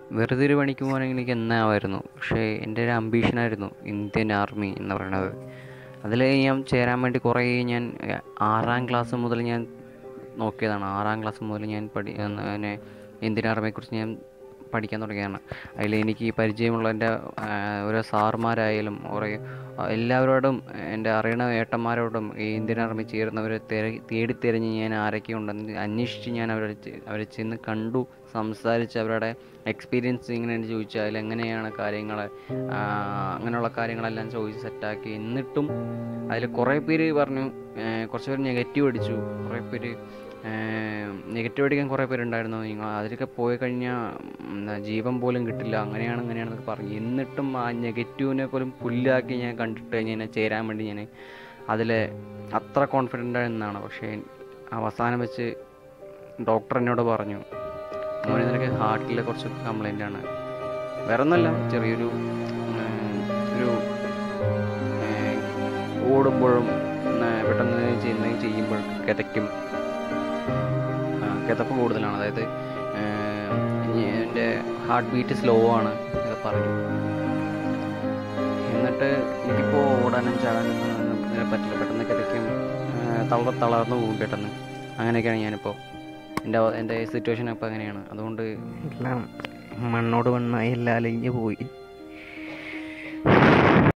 വെറുതെ ഒരു പണിക്ക് പോകാനെങ്കിൽ എനിക്ക് എന്നാവായിരുന്നു പക്ഷേ എൻ്റെ ഒരു അംബീഷനായിരുന്നു ഇന്ത്യൻ ആർമി എന്ന് പറയുന്നത് അതിൽ ഞാൻ ചേരാൻ വേണ്ടി കുറേ ഞാൻ ഏഹ്, ആറാം ക്ലാസ് മുതൽ ഞാൻ നോക്കിയതാണ് ആറാം ക്ലാസ് മുതൽ ഞാൻ പഠി പിന്നെ ഇന്ത്യൻ ആർമിയെക്കുറിച്ച് ഞാൻ പഠിക്കാൻ തുടങ്ങിയതാണ് അതിൽ എനിക്ക് ഈ പരിചയമുള്ള എൻ്റെ ഓരോ സാറുമാരായാലും കുറേ എല്ലാവരോടും എൻ്റെ അറിയണ ഏട്ടന്മാരോടും ഈ ഇന്ത്യൻ ആർമി ചേരുന്നവരെ തിര തേടി തിരഞ്ഞ് ഞാൻ ആരൊക്കെ ഉണ്ടെന്ന് അന്വേഷിച്ച് ഞാൻ അവരെ ചെ- അവരെ ചെന്ന് കണ്ടു സംസാരിച്ച് അവരുടെ എക്സ്പീരിയൻസ് ഇങ്ങനെ ചോദിച്ചു അതിലെങ്ങനെയാണ് കാര്യങ്ങൾ അങ്ങനെയുള്ള കാര്യങ്ങളെല്ലാം ചോദിച്ച് സെറ്റാക്കി എന്നിട്ടും അതിൽ കുറേ പേര് പറഞ്ഞു ഏഹ് കുറച്ച് പേര് നെഗറ്റീവ് അടിച്ചു കുറേ പേര് നെഗറ്റീവ് അടിക്കാൻ കുറേ പേരുണ്ടായിരുന്നു നിങ്ങൾ അതിലൊക്കെ പോയി കഴിഞ്ഞാൽ ജീവൻ പോലും കിട്ടില്ല അങ്ങനെയാണ് ഇങ്ങനെയാണെന്നൊക്കെ പറഞ്ഞു എന്നിട്ടും ആ നെഗറ്റീവിനെ പോലും പുല്ലാക്കി ഞാൻ കണ്ടിട്ട് ഞാൻ ചേരാൻ വേണ്ടി ഞാൻ അതിൽ അത്ര കോൺഫിഡൻ്റ് ആയിരുന്നാണ് പക്ഷേ അവസാനം വെച്ച് ഡോക്ടർ എന്നോട് പറഞ്ഞു മോനെ നിനക്ക് ഹാർട്ടിലെ കുറച്ച് കംപ്ലൈൻ്റ് ആണ് വേറെ ഒന്നല്ല ചെറിയൊരു ഉം, ഒരു ഏഹ്, ഓടുമ്പോഴും ഉം, പെട്ടെന്ന് ചെയ്യുന്ന ചെയ്യുമ്പോൾ കിതയ്ക്കും ആ, കിതപ്പ് കൂടുതലാണ് അതായത് ഏഹ്, ഇനി എൻ്റെ ഹാർട്ട് ബീറ്റ് സ്ലോ ആണ് എന്നൊക്കെ പറഞ്ഞു എന്നിട്ട് എനിക്കിപ്പോൾ ഓടാനും ചാടാനും ഒന്നും ഇങ്ങനെ പറ്റില്ല പെട്ടെന്ന് കിതയ്ക്കും ഏഹ്, തളർ തളർന്നു പോകും പെട്ടെന്ന് അങ്ങനെയൊക്കെയാണ് ഞാനിപ്പോൾ എൻ്റെ അവ- എൻ്റെ സിറ്റുവേഷൻ ഇപ്പോൾ അങ്ങനെയാണ് അതുകൊണ്ട് എല്ലാം മണ്ണോട് മണ്ണായി എല്ലാം അലിഞ്ഞു പോയി